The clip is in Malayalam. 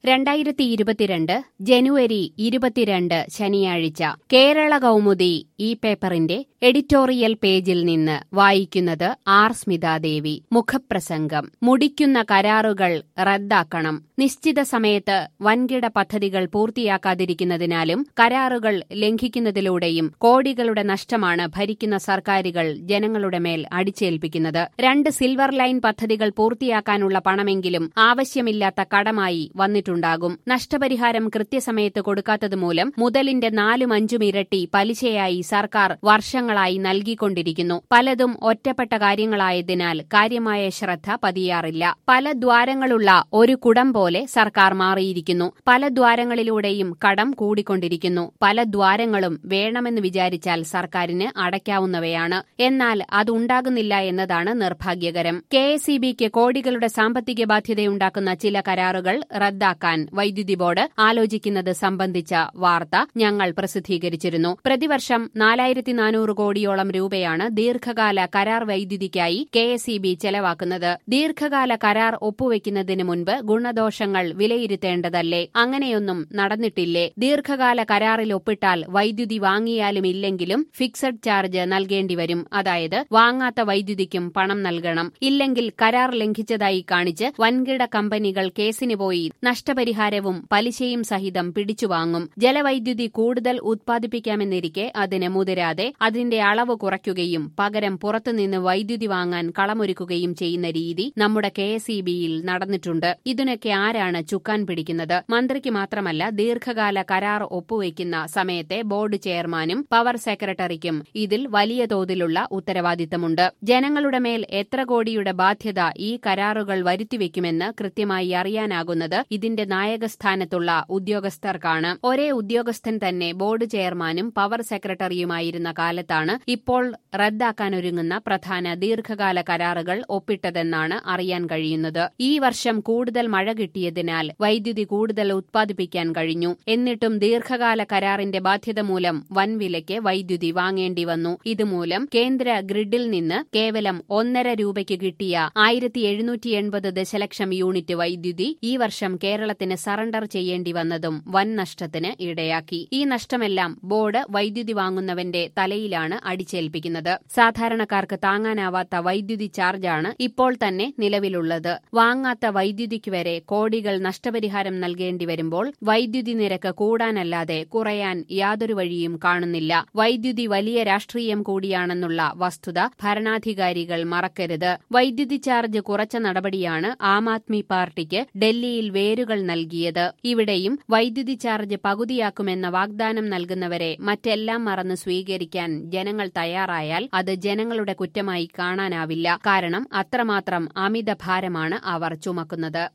രണ്ടായിരത്തി ഇരുപത്തിരണ്ട് ജനുവരി ഇരുപത്തിരണ്ട് ശനിയാഴ്ച കേരള കൗമുദി ഈ പേപ്പറിന്റെ എഡിറ്റോറിയൽ പേജിൽ നിന്ന് വായിക്കുന്നത് ആർ സ്മിതാദേവി മുഖപ്രസംഗം മുടിക്കുന്ന കരാറുകൾ റദ്ദാക്കണം നിശ്ചിത സമയത്ത് വൻകിട പദ്ധതികൾ പൂർത്തിയാക്കാതിരിക്കുന്നതിനാലും കരാറുകൾ ലംഘിക്കുന്നതിലൂടെയും കോടികളുടെ നഷ്ടമാണ് ഭരിക്കുന്ന സർക്കാരുകൾ ജനങ്ങളുടെ മേൽ അടിച്ചേൽപ്പിക്കുന്നത് രണ്ട് സിൽവർ ലൈൻ പദ്ധതികൾ പൂർത്തിയാക്കാനുള്ള പണമെങ്കിലും ആവശ്യമില്ലാത്ത കടമായി വന്നിട്ടുണ്ടാകും നഷ്ടപരിഹാരം കൃത്യസമയത്ത് കൊടുക്കാത്തതുമൂലം മുതലിന്റെ നാലും അഞ്ചും ഇരട്ടി പലിശയായി സർക്കാർ വർഷങ്ങളായി നൽകിക്കൊണ്ടിരിക്കുന്നു പലതും ഒറ്റപ്പെട്ട കാര്യങ്ങളായതിനാൽ കാര്യമായ ശ്രദ്ധ പതിയാറില്ല പല ദ്വാരങ്ങളുള്ള ഒരു കുടം പോലെ സർക്കാർ മാറിയിരിക്കുന്നു പല ദ്വാരങ്ങളിലൂടെയും കടം കൂടിക്കൊണ്ടിരിക്കുന്നു പല ദ്വാരങ്ങളും വേണമെന്ന് വിചാരിച്ചാൽ സർക്കാരിന് അടയ്ക്കാവുന്നവയാണ് എന്നാൽ അതുണ്ടാകുന്നില്ല എന്നതാണ് നിർഭാഗ്യകരം കെ എസ് ഇ ബിക്ക് കോടികളുടെ സാമ്പത്തിക ബാധ്യതയുണ്ടാക്കുന്ന ചില കരാറുകൾ റദ്ദാക്കാൻ വൈദ്യുതി ബോർഡ് ആലോചിക്കുന്നത് സംബന്ധിച്ച വാർത്ത ഞങ്ങൾ പ്രസിദ്ധീകരിച്ചിരുന്നു പ്രതിവർഷം നാലായിരത്തി നാനൂറ് കോടിയോളം രൂപയാണ് ദീർഘകാല കരാർ വൈദ്യുതിക്കായി കെ എസ് ഇ ബി ചെലവാക്കുന്നത് ദീർഘകാല കരാർ ഒപ്പുവെക്കുന്നതിന് മുൻപ് ഗുണദോഷങ്ങൾ വിലയിരുത്തേണ്ടതല്ലേ അങ്ങനെയൊന്നും നടന്നിട്ടില്ലേ ദീർഘകാല കരാറിൽ ഒപ്പിട്ടാൽ വൈദ്യുതി വാങ്ങിയാലും ഇല്ലെങ്കിലും ഫിക്സഡ് ചാർജ് നൽകേണ്ടിവരും അതായത് വാങ്ങാത്ത വൈദ്യുതിക്കും പണം നൽകണം ഇല്ലെങ്കിൽ കരാർ ലംഘിച്ചതായി കാണിച്ച് വൻകിട കമ്പനികൾ കേസിന് പോയി നഷ്ടപരിഹാരവും പലിശയും സഹിതം പിടിച്ചുവാങ്ങും ജലവൈദ്യുതി കൂടുതൽ ഉത്പാദിപ്പിക്കാമെന്നിരിക്കെ അതിന് മുതിരാതെ അതിന്റെ അളവ് കുറയ്ക്കുകയും പകരം പുറത്തുനിന്ന് വൈദ്യുതി വാങ്ങാൻ കളമൊരുക്കുകയും ചെയ്യുന്ന രീതി നമ്മുടെ കെ എസ് ഇ ബിയിൽ നടന്നിട്ടുണ്ട് ഇതിനൊക്കെ ആരാണ് ചുക്കാൻ പിടിക്കുന്നത് മന്ത്രിക്ക് മാത്രമല്ല ദീർഘകാല കരാർ ഒപ്പുവയ്ക്കുന്ന സമയത്തെ ബോർഡ് ചെയർമാനും പവർ സെക്രട്ടറിക്കും ഇതിൽ വലിയ തോതിലുള്ള ഉത്തരവാദിത്തമുണ്ട് ജനങ്ങളുടെ മേൽ എത്ര കോടിയുടെ ബാധ്യത ഈ കരാറുകൾ വരുത്തിവെക്കുമെന്ന് കൃത്യമായി അറിയാനാകുന്നത് ഇതിന്റെ നായകസ്ഥാനത്തുള്ള ഉദ്യോഗസ്ഥർക്കാണ് ഒരേ ഉദ്യോഗസ്ഥൻ തന്നെ ബോർഡ് ചെയർമാനും പവർ സെക്രട്ടറിയുമായിരുന്ന കാലത്താണ് ഇപ്പോൾ റദ്ദാക്കാനൊരുങ്ങുന്ന പ്രധാന ദീർഘകാല കരാറുകൾ ഒപ്പിട്ടതെന്നാണ് അറിയാൻ കഴിയുന്നത് ഈ വർഷം കൂടുതൽ മഴ കിട്ടിയതിനാൽ വൈദ്യുതി കൂടുതൽ ഉത്പാദിപ്പിക്കാൻ കഴിഞ്ഞു എന്നിട്ടും ദീർഘകാല കരാറിന്റെ ബാധ്യത മൂലം വൻവിലയ്ക്ക് വൈദ്യുതി വാങ്ങേണ്ടി വന്നു ഇതുമൂലം കേന്ദ്ര ഗ്രിഡിൽ നിന്ന് കേവലം ഒന്നര രൂപയ്ക്ക് കിട്ടിയ ആയിരത്തി എഴുന്നൂറ്റി എൺപത് ദശലക്ഷം യൂണിറ്റ് വൈദ്യുതി ഈ വർഷം കേരളത്തിന് സറണ്ടർ ചെയ്യേണ്ടി വന്നതും വൻ നഷ്ടത്തിന് ഇടയാക്കി ഈ നഷ്ടമെല്ലാം ബോർഡ് വൈദ്യുതി വാങ്ങുന്നവന്റെ തലയിലാണ് അടിച്ചേൽപ്പിക്കുന്നത് സാധാരണക്കാർക്ക് താങ്ങാനാവാത്ത വൈദ്യുതി ചാർജാണ് ഇപ്പോൾ തന്നെ നിലവിലുള്ളത് വാങ്ങാത്ത വൈദ്യുതിക്ക് വരെ കോടികൾ നഷ്ടപരിഹാരം നൽകേണ്ടി വരുമ്പോൾ വൈദ്യുതി നിരക്ക് കൂടാനല്ലാതെ കുറയാൻ യാതൊരു വഴിയും കാണുന്നില്ല വൈദ്യുതി വലിയ രാഷ്ട്രീയം കൂടിയാണെന്നുള്ള വസ്തുത ഭരണാധികാരികൾ മറക്കരുത് വൈദ്യുതി ചാർജ് കുറച്ച നടപടിയാണ് ആം ആദ്മി പാർട്ടിക്ക് ഡൽഹിയിൽ വേരുകൾ നൽകിയത് ഇവിടെയും വൈദ്യുതി ചാർജ് പകുതിയാക്കുമെന്ന വാഗ്ദാനം നൽകുന്നവരെ മറ്റെല്ലാം മറന്ന് സ്വീകരിക്കാൻ ജനങ്ങൾ തയ്യാറായാൽ അത് ജനങ്ങളുടെ കുറ്റമായി കാണാനാവില്ല കാരണം അത്രമാത്രം അമിത ഭാരമാണ് അവർ ചുമക്കുന്നത്